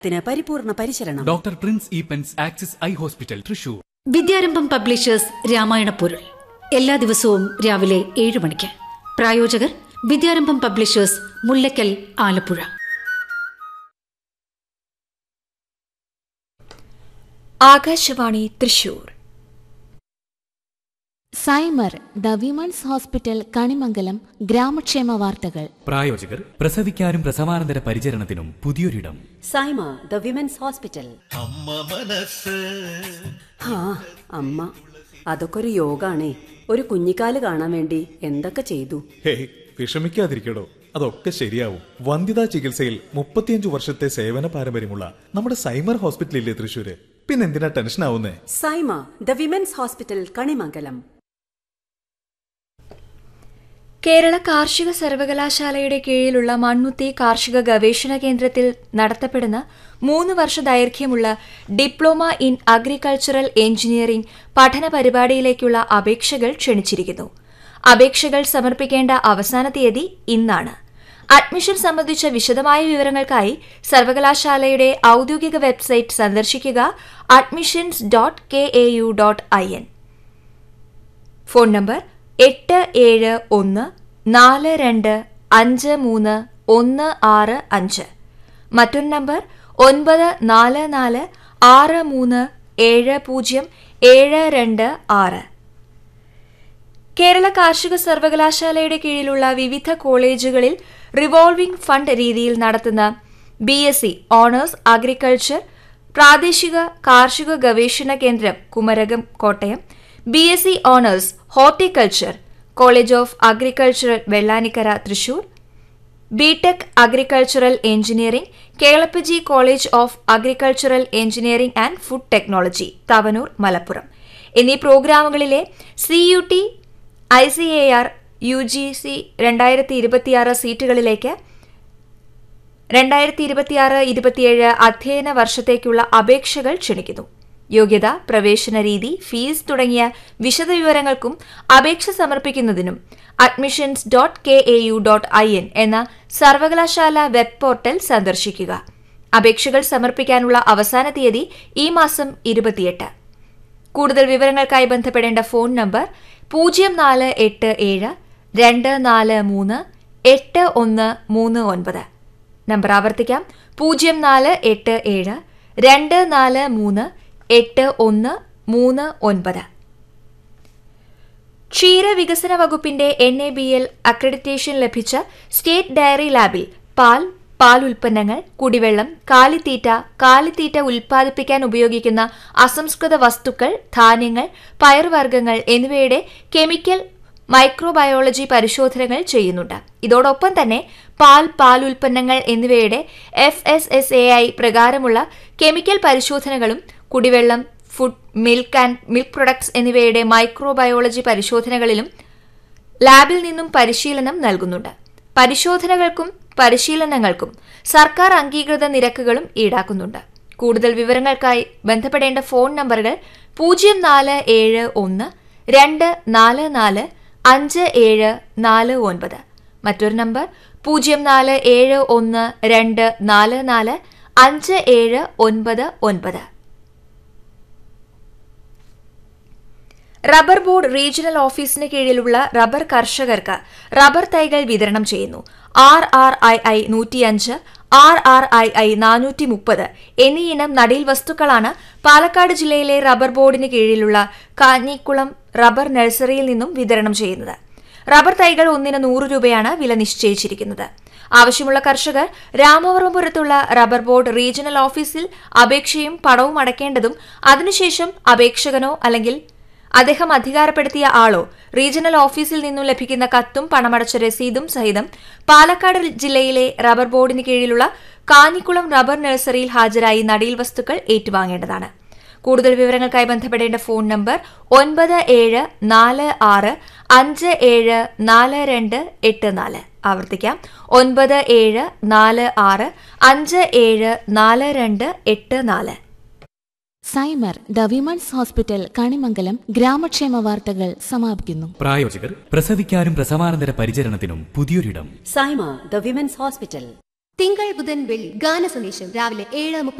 ത്തിന് പരിപൂർണ പരിചരണം ഡോക്ടർ പ്രിൻസ് ഇ പെൻസ് Axis eye hospital Thrissur Vidyarambham publishers Ramayana പൊരുൾ എല്ലാ ദിവസവും രാവിലെ ഏഴ് മണിക്ക് പ്രായോജകർ Vidyarambham publishers Mullakkal Alappuzha Akashvani Thrissur Saimar the women's hospital Kanimangalam ഗ്രാമക്ഷേമ വാർത്തകൾ പ്രായോജകർ പ്രസവിക്കാനും പ്രസവാനന്തര പരിചരണത്തിനും പുതിയൊരിടം സൈമ ദ വിമൻസ് ഹോസ്പിറ്റൽ ആ അമ്മ അതൊക്കെ ഒരു യോഗാണേ ഒരു കുഞ്ഞിക്കാല് കാണാൻ വേണ്ടി എന്തൊക്കെ ചെയ്തു ഹേയ് വിഷമിക്കാതിരിക്കടോ അതൊക്കെ ശരിയാവും വന്ധ്യതാ ചികിത്സയിൽ മുപ്പത്തിയഞ്ചു വർഷത്തെ സേവന പാരമ്പര്യമുള്ള നമ്മുടെ സൈമർ ഹോസ്പിറ്റലില്ലേ തൃശ്ശൂര് പിന്നെന്തിനാ ടെൻഷൻ ആവുന്നേ Saima the women's hospital Kanimangalam Kerala കാർഷിക സർവകലാശാലയുടെ കീഴിലുള്ള മണ്ണുത്തി കാർഷിക ഗവേഷണ കേന്ദ്രത്തിൽ നടത്തപ്പെടുന്ന മൂന്ന് വർഷ ദൈർഘ്യമുള്ള ഡിപ്ലോമ ഇൻ അഗ്രികൾച്ചറൽ എഞ്ചിനീയറിംഗ് പഠന പരിപാടിയിലേക്കുള്ള അപേക്ഷകൾ ക്ഷണിച്ചിരിക്കുന്നു അപേക്ഷകൾ സമർപ്പിക്കേണ്ട അവസാന തീയതി ഇന്നാണ് അഡ്മിഷൻ സംബന്ധിച്ച വിശദമായ വിവരങ്ങൾക്കായി സർവകലാശാലയുടെ ഔദ്യോഗിക വെബ്സൈറ്റ് സന്ദർശിക്കുക admissions dot K A U dot I N phone number എട്ട് ഏഴ് ഒന്ന് നാല് രണ്ട് അഞ്ച് മൂന്ന് ഒന്ന് ആറ് അഞ്ച് മറ്റൊരു നമ്പർ ഒൻപത് നാല് നാല് ആറ് മൂന്ന് ഏഴ് പൂജ്യം ഏഴ് രണ്ട് ആറ് കേരള കാർഷിക സർവകലാശാലയുടെ കീഴിലുള്ള വിവിധ കോളേജുകളിൽ റിവോൾവിംഗ് ഫണ്ട് രീതിയിൽ നടത്തുന്ന B S C honours agriculture പ്രാദേശിക കാർഷിക ഗവേഷണ കേന്ദ്രം Kumarakom Kottayam B S C honours horticulture college of agricultural Vellanikkara Thrissur BTech agricultural engineering Kelappaji college of agricultural engineering and food technology Tavanur Malappuram എന്നീ പ്രോഗ്രാമുകളിലെ C U T I C A R U G C രണ്ടായിരത്തി ഇരുപത്തിയാറ് സീറ്റുകളിലേക്ക് രണ്ടായിരത്തി ഇരുപത്തിയാറ് ഇരുപത്തിയേഴ് അധ്യയന വർഷത്തേക്കുള്ള അപേക്ഷകൾ ക്ഷണിക്കുന്നു യോഗ്യത പ്രവേശന രീതി ഫീസ് തുടങ്ങിയ വിശദവിവരങ്ങൾക്കും അപേക്ഷ സമർപ്പിക്കുന്നതിനും admissions dot K A U dot I N എന്ന സർവകലാശാല വെബ് പോർട്ടൽ സന്ദർശിക്കുക അപേക്ഷകൾ സമർപ്പിക്കാനുള്ള അവസാന തീയതി ഈ മാസം ഇരുപത്തിയെട്ട് കൂടുതൽ വിവരങ്ങൾക്കായി ബന്ധപ്പെടേണ്ട ഫോൺ നമ്പർ പൂജ്യം നാല് എട്ട് ഏഴ് രണ്ട് നാല് മൂന്ന് എട്ട് ഒന്ന് മൂന്ന് ഒൻപത് നമ്പർ ആവർത്തിക്കാം പൂജ്യം നാല് എട്ട് ഏഴ് രണ്ട് നാല് മൂന്ന് എട്ട് ഒന്ന് മൂന്ന് ഒൻപത് ക്ഷീരവികസന വകുപ്പിന്റെ N A B L accreditation ലഭിച്ച സ്റ്റേറ്റ് ഡയറി ലാബിൽ പാൽ പാൽ ഉൽപ്പന്നങ്ങൾ കുടിവെള്ളം കാലിത്തീറ്റ കാലിത്തീറ്റ ഉൽപ്പാദിപ്പിക്കാൻ ഉപയോഗിക്കുന്ന അസംസ്കൃത വസ്തുക്കൾ ധാന്യങ്ങൾ പയർവർഗ്ഗങ്ങൾ എന്നിവയുടെ കെമിക്കൽ മൈക്രോബയോളജി പരിശോധനകൾ ചെയ്യുന്നുണ്ട് ഇതോടൊപ്പം തന്നെ പാൽ പാൽ ഉൽപ്പന്നങ്ങൾ എന്നിവയുടെ F S S A I പ്രകാരമുള്ള കെമിക്കൽ പരിശോധനകളും കുടിവെള്ളം food milk and milk products എന്നിവയുടെ മൈക്രോബയോളജി പരിശോധനകളിലും ലാബിൽ നിന്നും പരിശീലനം നൽകുന്നുണ്ട് പരിശോധനകൾക്കും പരിശീലനങ്ങൾക്കും സർക്കാർ അംഗീകൃത നിരക്കുകളും ഈടാക്കുന്നുണ്ട് കൂടുതൽ വിവരങ്ങൾക്കായി ബന്ധപ്പെടേണ്ട ഫോൺ നമ്പറുകൾ പൂജ്യം നാല് ഏഴ് ഒന്ന് രണ്ട് നാല് നാല് അഞ്ച് ഏഴ് നാല് ഒൻപത് മറ്റൊരു നമ്പർ പൂജ്യം നാല് ഏഴ് ഒന്ന് രണ്ട് നാല് നാല് അഞ്ച് ഏഴ് ഒൻപത് ഒൻപത് റബ്ബർ ബോർഡ് റീജിയണൽ ഓഫീസിന് കീഴിലുള്ള റബ്ബർ കർഷകർക്ക് റബ്ബർ തൈകൾ വിതരണം ചെയ്യുന്നു ആർ ആർ ഐ ഐ നൂറ്റിയഞ്ച് ആർ ആർ ഐ ഐ നാനൂറ്റി മുപ്പത് എന്നീ ഇനം നടീൽ വസ്തുക്കളാണ് പാലക്കാട് ജില്ലയിലെ റബ്ബർ ബോർഡിന് കീഴിലുള്ള കാഞ്ഞിക്കുളം റബ്ബർ നഴ്സറിയിൽ നിന്നും വിതരണം ചെയ്യുന്നത് റബ്ബർ തൈകൾ ഒന്നിന് നൂറ് രൂപയാണ് വില നിശ്ചയിച്ചിരിക്കുന്നത് ആവശ്യമുള്ള കർഷകർ രാമവർമ്മപുരത്തുള്ള റബ്ബർ ബോർഡ് റീജിയണൽ ഓഫീസിൽ അപേക്ഷയും പണവും അടയ്ക്കേണ്ടതും അതിനുശേഷം അപേക്ഷകനോ അല്ലെങ്കിൽ അദ്ദേഹം അധികാരപ്പെടുത്തിയ ആളോ റീജിയണൽ ഓഫീസിൽ നിന്നും ലഭിക്കുന്ന കത്തും പണമടച്ച രസീതും സഹിതം പാലക്കാട് ജില്ലയിലെ റബ്ബർ ബോർഡിന് കീഴിലുള്ള കാഞ്ഞിക്കുളം റബ്ബർ നഴ്സറിയിൽ ഹാജരായി നടീൽ വസ്തുക്കൾ ഏറ്റുവാങ്ങേണ്ടതാണ് കൂടുതൽ വിവരങ്ങൾക്കായി ബന്ധപ്പെടേണ്ട ഫോൺ നമ്പർ ഒൻപത് ഏഴ് നാല് ആറ് അഞ്ച് ഏഴ് നാല് രണ്ട് എട്ട് നാല് ആവർത്തിക്കാം ഒൻപത് ഏഴ് നാല് ആറ് അഞ്ച് ഏഴ് നാല് രണ്ട് എട്ട് നാല് Saimar the women's hospital Kanimangalam ഗ്രാമക്ഷേമ വാർത്തകൾ സമാപിക്കുന്നു പ്രായോജകർ പ്രസവിക്കാനും പ്രസവാനന്തര പരിചരണത്തിനും പുതിയൊരിടം സൈമ ദ വിമൻസ് ഹോസ്പിറ്റൽ തിങ്കൾ ബുധൻ വെള്ളി ഗാന സന്ദേശം രാവിലെ ഏഴ്